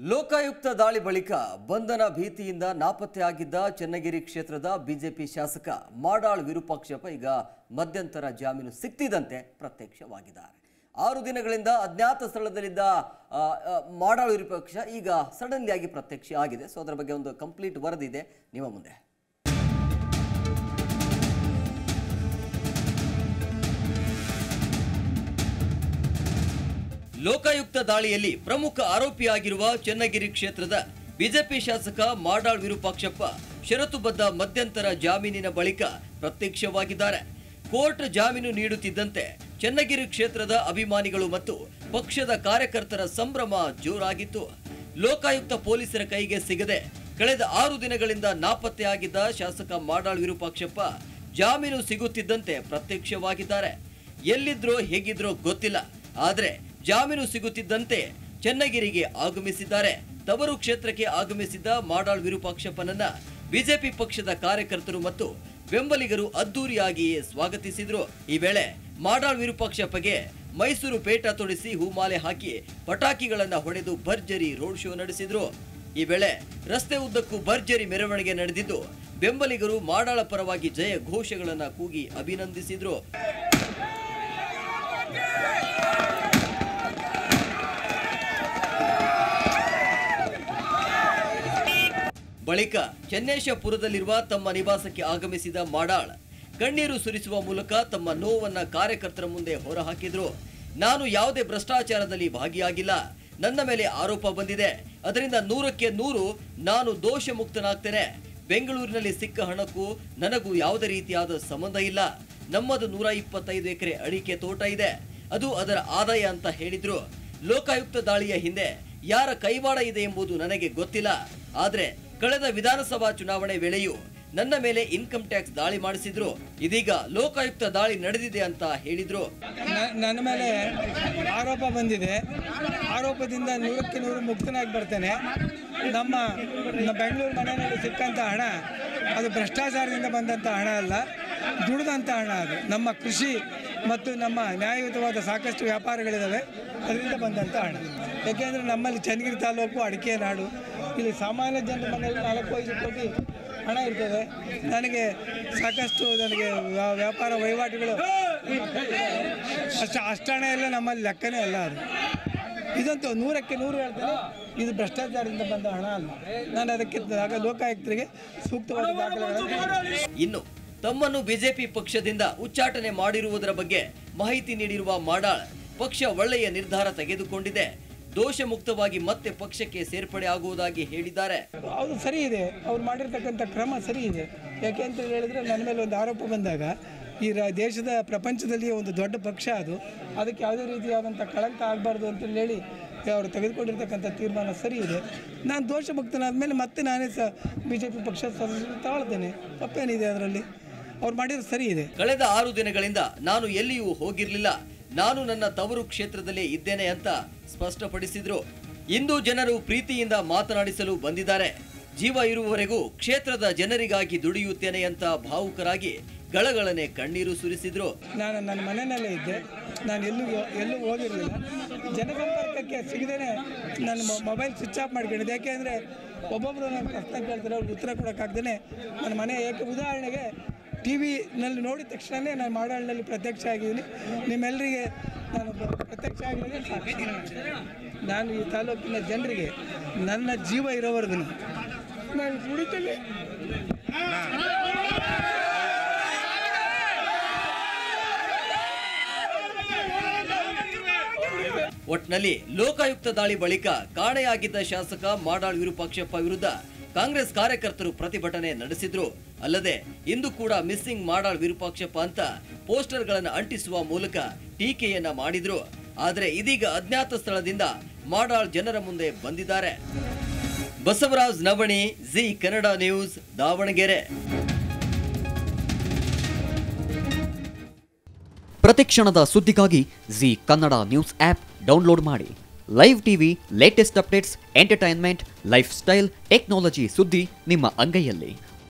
ಲೋಕಾಯುಕ್ತ ದಾಳಿ ಬಳಿಕ ಬಂಧನ ಭೀತಿಯಿಂದ ನಾಪತ್ತೆಯಾಗಿದ್ದ ಚನ್ನಗಿರಿ ಕ್ಷೇತ್ರದ ಬಿಜೆಪಿ ಶಾಸಕ ಮಾಡಾಳ್ ವಿರೂಪಾಕ್ಷಪ್ಪ ಈಗ ಮಧ್ಯಂತರ ಜಾಮೀನು ಸಿಕ್ತಿದಂತೆ ಪ್ರತ್ಯಕ್ಷವಾಗಿದ್ದಾರೆ ಆರು ದಿನಗಳಿಂದ ಅಜ್ಞಾತ ಸ್ಥಳದಲ್ಲಿದ್ದ ಆ, ಆ, ಮಾಡಾಳ್ ವಿರೂಪಾಕ್ಷ ಈಗ ಸಡನ್ಲಿ ಆಗಿ ಪ್ರತ್ಯಕ್ಷ ಆಗಿದೆ ಸೊ ಅದರ ಬಗ್ಗೆ ಒಂದು ಕಂಪ್ಲೀಟ್ ವರದಿ ಇದೆ ನಿಮ್ಮ ಮುಂದೆ ಲೋಕಾಯುಕ್ತ ದಾಳಿಯಲ್ಲಿ ಪ್ರಮುಖ ಆರೋಪಿಯಾಗಿರುವ ಚನ್ನಗಿರಿ ಕ್ಷೇತ್ರದ ಬಿಜೆಪಿ ಶಾಸಕ ಮಾಡಾಳ್ ವಿರೂಪಾಕ್ಷಪ್ಪ ಷರತ್ತುಬದ್ಧ ಮಧ್ಯಂತರ ಜಾಮೀನಿನ ಬಳಿಕ ಪ್ರತ್ಯಕ್ಷವಾಗಿದ್ದಾರೆ ಕೋರ್ಟ್ ಜಾಮೀನು ನೀಡುತ್ತಿದ್ದಂತೆ ಚನ್ನಗಿರಿ ಕ್ಷೇತ್ರದ ಅಭಿಮಾನಿಗಳು ಮತ್ತು ಪಕ್ಷದ ಕಾರ್ಯಕರ್ತರ ಸಂಭ್ರಮ ಜೋರಾಗಿತ್ತು ಲೋಕಾಯುಕ್ತ ಪೊಲೀಸರ ಕೈಗೆ ಸಿಗದೆ ಕಳೆದ ಆರು ದಿನಗಳಿಂದ ನಾಪತ್ತೆಯಾಗಿದ್ದ ಶಾಸಕ ಮಾಡಾಳ್ ವಿರೂಪಾಕ್ಷಪ್ಪ ಜಾಮೀನು ಸಿಗುತ್ತಿದ್ದಂತೆ ಪ್ರತ್ಯಕ್ಷವಾಗಿದ್ದಾರೆ ಎಲ್ಲಿದ್ರೋ ಹೇಗಿದ್ರೋ ಗೊತ್ತಿಲ್ಲ ಆದ್ರೆ ಜಾಮೀನು ಸಿಗುತ್ತಿದ್ದಂತೆ ಚನ್ನಗಿರಿಗೆ ಆಗಮಿಸಿದ್ದಾರೆ ತವರು ಕ್ಷೇತ್ರಕ್ಕೆ ಆಗಮಿಸಿದ್ದ ಮಾಡಾಳ್ ವಿರೂಪಾಕ್ಷಪ್ಪನನ್ನ ಬಿಜೆಪಿ ಪಕ್ಷದ ಕಾರ್ಯಕರ್ತರು ಮತ್ತು ಬೆಂಬಲಿಗರು ಅದ್ದೂರಿಯಾಗಿಯೇ ಸ್ವಾಗತಿಸಿದ್ರು ಈ ವೇಳೆ ಮಾಡಾಳ್ ವಿರೂಪಾಕ್ಷಪ್ಪಗೆ ಮೈಸೂರು ಪೇಟ ತೊಡಿಸಿ ಹೂಮಾಲೆ ಹಾಕಿ ಪಟಾಕಿಗಳನ್ನ ಹೊಡೆದು ಭರ್ಜರಿ ರೋಡ್ ಶೋ ನಡೆಸಿದ್ರು ಈ ವೇಳೆ ರಸ್ತೆ ಉದ್ದಕ್ಕೂ ಭರ್ಜರಿ ಮೆರವಣಿಗೆ ನಡೆದಿದ್ದು ಬೆಂಬಲಿಗರು ಮಾಡಾಳ ಪರವಾಗಿ ಜಯ ಘೋಷಗಳನ್ನ ಕೂಗಿ ಅಭಿನಂದಿಸಿದ್ರು ಬಳಿಕ ಚೆನ್ನೇಶಪುರದಲ್ಲಿರುವ ತಮ್ಮ ನಿವಾಸಕ್ಕೆ ಆಗಮಿಸಿದ ಮಾಡಾಳ್ ಕಣ್ಣೀರು ಸುರಿಸುವ ಮೂಲಕ ತಮ್ಮ ನೋವನ್ನ ಕಾರ್ಯಕರ್ತರ ಮುಂದೆ ಹೊರಹಾಕಿದ್ರು ನಾನು ಯಾವುದೇ ಭ್ರಷ್ಟಾಚಾರದಲ್ಲಿ ಭಾಗಿಯಾಗಿಲ್ಲ ನನ್ನ ಮೇಲೆ ಆರೋಪ ಬಂದಿದೆ ಅದರಿಂದ ನೂರಕ್ಕೆ ನೂರು ನಾನು ದೋಷ ಮುಕ್ತನಾಗ್ತೇನೆ ಬೆಂಗಳೂರಿನಲ್ಲಿ ಸಿಕ್ಕ ಹಣಕ್ಕೂ ನನಗೂ ಯಾವುದೇ ರೀತಿಯಾದ ಸಂಬಂಧ ಇಲ್ಲ ನಮ್ಮದು ನೂರ ಇಪ್ಪತ್ತೈದು ಎಕರೆ ಅಡಿಕೆ ತೋಟ ಇದೆ ಅದು ಅದರ ಆದಾಯ ಅಂತ ಹೇಳಿದ್ರು ಲೋಕಾಯುಕ್ತ ದಾಳಿಯ ಹಿಂದೆ ಯಾರ ಕೈವಾಡ ಇದೆ ಎಂಬುದು ನನಗೆ ಗೊತ್ತಿಲ್ಲ ಆದ್ರೆ ಕಳೆದ ವಿಧಾನಸಭಾ ಚುನಾವಣೆ ವೇಳೆಯೂ ನನ್ನ ಮೇಲೆ ಇನ್ಕಮ್ ಟ್ಯಾಕ್ಸ್ ದಾಳಿ ಮಾಡಿಸಿದ್ರು ಇದೀಗ ಲೋಕಾಯುಕ್ತ ದಾಳಿ ನಡೆದಿದೆ ಅಂತ ಹೇಳಿದ್ರು ನ- ನನ್ನ ಮೇಲೆ ಆರೋಪ ಬಂದಿದೆ ಆರೋಪದಿಂದ ನೂರಕ್ಕೆ ನೂರು ಮುಕ್ತನಾಗಿ ಬರ್ತೇನೆ ನಮ್ಮ ನಮ್ಮ ಬೆಂಗಳೂರು ಮನೆಯಲ್ಲಿ ಸಿಕ್ಕಂಥ ಹಣ ಅದು ಭ್ರಷ್ಟಾಚಾರದಿಂದ ಬಂದಂಥ ಹಣ ಅಲ್ಲ ದುಡಿದಂಥ ಹಣ ಅದು ನಮ್ಮ ಕೃಷಿ ಮತ್ತು ನಮ್ಮ ನ್ಯಾಯಯುತವಾದ ಸಾಕಷ್ಟು ವ್ಯಾಪಾರಗಳಿದ್ದಾವೆ ಅದರಿಂದ ಬಂದಂಥ ಹಣ ಯಾಕೆಂದರೆ ನಮ್ಮಲ್ಲಿ ಚನ್ನಗಿರಿ ತಾಲೂಕು ಅಡಿಕೆ ನಾಡು ಇಲ್ಲಿ ಸಾಮಾನ್ಯ ಜನರ ಮನೆಯಲ್ಲಿ ನಾಲ್ಕು ಐದು ಕೋಟಿ ಹಣ ಇರ್ತದೆ ನನಗೆ ಸಾಕಷ್ಟು ನನಗೆ ವ್ಯಾ- ವ್ಯಾಪಾರ ವಹಿವಾಟುಗಳು ಅಷ್ಟು ಅಷ್ಟು ಹಣ ಎಲ್ಲ ನಮ್ಮಲ್ಲಿ ಲೆಕ್ಕನೇ ಅಲ್ಲ ಅದು ಇದಂತೂ ನೂರಕ್ಕೆ ನೂರು ಹೇಳ್ತೇನೆ ಇದು ಭ್ರಷ್ಟಾಚಾರದಿಂದ ಬಂದ ಹಣ ಅಲ್ಲ ನಾನು ಅದಕ್ಕೆ ಆಗ ಲೋಕಾಯುಕ್ತರಿಗೆ ಸೂಕ್ತವಾದ ದಾಖಲೆಗಳನ್ನು ಇನ್ನು ತಮ್ಮನ್ನು ಬಿಜೆಪಿ ಪಕ್ಷದಿಂದ ಉಚ್ಚಾಟನೆ ಮಾಡಿರುವುದರ ಬಗ್ಗೆ ಮಾಹಿತಿ ನೀಡಿರುವ ಮಾಡಾಳ್ ಪಕ್ಷ ಒಳ್ಳೆಯ ನಿರ್ಧಾರ ತೆಗೆದುಕೊಂಡಿದೆ ದೋಷ ಮುಕ್ತವಾಗಿ ಮತ್ತೆ ಪಕ್ಷಕ್ಕೆ ಸೇರ್ಪಡೆ ಆಗುವುದಾಗಿ ಹೇಳಿದ್ದಾರೆ ಅದು ಸರಿ ಇದೆ ಅವ್ರು ಮಾಡಿರ್ತಕ್ಕಂಥ ಕ್ರಮ ಸರಿ ಇದೆ ಯಾಕೆ ಅಂತ ಹೇಳಿದ್ರೆ ನನ್ನ ಮೇಲೆ ಒಂದು ಆರೋಪ ಬಂದಾಗ ಈ ರಾ ದೇಶದ ಪ್ರಪಂಚದಲ್ಲಿ ಒಂದು ದೊಡ್ಡ ಪಕ್ಷ ಅದು ಅದಕ್ಕೆ ಯಾವುದೇ ರೀತಿಯಾದಂಥ ಕಳಂಕ ಆಗಬಾರ್ದು ಅಂತೇಳಿ ಹೇಳಿ ಅವರು ತೆಗೆದುಕೊಂಡಿರ್ತಕ್ಕಂಥ ತೀರ್ಮಾನ ಸರಿ ಇದೆ ನಾನು ದೋಷ ಭಕ್ತನಾದ ಮೇಲೆ ಮತ್ತೆ ನಾನೇ ಸಹ ಬಿ ಜೆ ಪಿ ಪಕ್ಷದ ಸದಸ್ಯರು ತಾಳ್ತೇನೆ ತಪ್ಪೇನಿದೆ ಅದರಲ್ಲಿ ಅವ್ರು ಮಾಡಿರೋದು ಸರಿ ಇದೆ ಕಳೆದ ಆರು ದಿನಗಳಿಂದ ನಾನು ಎಲ್ಲಿಯೂ ಹೋಗಿರಲಿಲ್ಲ ನಾನು ನನ್ನ ತವರು ಕ್ಷೇತ್ರದಲ್ಲೇ ಇದ್ದೇನೆ ಅಂತ ಸ್ಪಷ್ಟಪಡಿಸಿದ್ರು ಇಂದು ಜನರು ಪ್ರೀತಿಯಿಂದ ಮಾತನಾಡಿಸಲು ಬಂದಿದ್ದಾರೆ ಜೀವ ಇರುವವರೆಗೂ ಕ್ಷೇತ್ರದ ಜನರಿಗಾಗಿ ದುಡಿಯುತ್ತೇನೆ ಅಂತ ಭಾವುಕರಾಗಿ ಗಳಗಳನೆ ಕಣ್ಣೀರು ಸುರಿಸಿದ್ರು ನಾನು ನನ್ನ ಮನೆಯಲ್ಲೇ ಇದ್ದೆ ನಾನು ಎಲ್ಲೂ ಎಲ್ಲೂ ಹೋಗಿರಲಿಲ್ಲ ಜನಸಂಪರ್ಕಕ್ಕೆ ಸಿಗದೇನೆ ನನ್ನ ಮೊಬೈಲ್ ಸ್ವಿಚ್ ಆಫ್ ಮಾಡ್ಕೊಂಡಿದ್ದೆ ಯಾಕೆಂದರೆ ಒಬ್ಬೊಬ್ಬರು ನನ್ನ ಪ್ರಶ್ನೆ ಕೇಳ್ತಾರೆ ಅವ್ರಿಗೆ ಉತ್ತರ ಕೊಡೋಕ್ಕಾಗ್ದೇ ನನ್ನ ಮನೆ ಏಕೆ ಉದಾಹರಣೆಗೆ ಟಿ ವಿನಲ್ಲಿ ನೋಡಿದ ತಕ್ಷಣವೇ ನಾನು ಮಾಡಾಳಿನಲ್ಲಿ ಪ್ರತ್ಯಕ್ಷ ಆಗಿದ್ದೀನಿ ನಿಮ್ಮೆಲ್ಲರಿಗೆ ನಾನು ಬ- ಪ್ರತ್ಯಕ್ಷ ಆಗಿರೋದೇ ಸಾಕ್ಷಿ ನಾನು ಈ ತಾಲೂಕಿನ ಜನರಿಗೆ ನನ್ನ ಜೀವ ಇರೋವರೆಗೂ ನಾನು ದುಡಿತೇನೆ ಒಟ್ನಲ್ಲಿ ಲೋಕಾಯುಕ್ತ ದಾಳಿ ಬಳಿಕ ಕಾಣೆಯಾಗಿದ್ದ ಶಾಸಕ ಮಾಡಾಳ್ ವಿರೂಪಾಕ್ಷಪ್ಪ ವಿರುದ್ಧ ಕಾಂಗ್ರೆಸ್ ಕಾರ್ಯಕರ್ತರು ಪ್ರತಿಭಟನೆ ನಡೆಸಿದ್ರು ಅಲ್ಲದೆ ಇಂದು ಕೂಡ ಮಿಸ್ಸಿಂಗ್ ಮಾಡಾಳ್ ವಿರೂಪಾಕ್ಷಪ್ಪ ಅಂತ ಪೋಸ್ಟರ್ಗಳನ್ನು ಅಂಟಿಸುವ ಮೂಲಕ ಟೀಕೆಯನ್ನ ಮಾಡಿದ್ರು ಆದರೆ ಇದೀಗ ಅಜ್ಞಾತ ಸ್ಥಳದಿಂದ ಮಾಡಾಳ್ ಜನರ ಮುಂದೆ ಬಂದಿದ್ದಾರೆ ಬಸವರಾಜ್ ನವಣಿ ಜಿ ಕನ್ನಡ ನ್ಯೂಸ್ ದಾವಣಗೆರೆ ಪ್ರತಿಕ್ಷಣದ ಸುದ್ದಿಗಾಗಿ Zee Kannada news app download ಮಾಡಿ live TV latest updates entertainment lifestyle technology ಸುದ್ದಿ ನಿಮ್ಮ ಅಂಗೈಯಲ್ಲಿ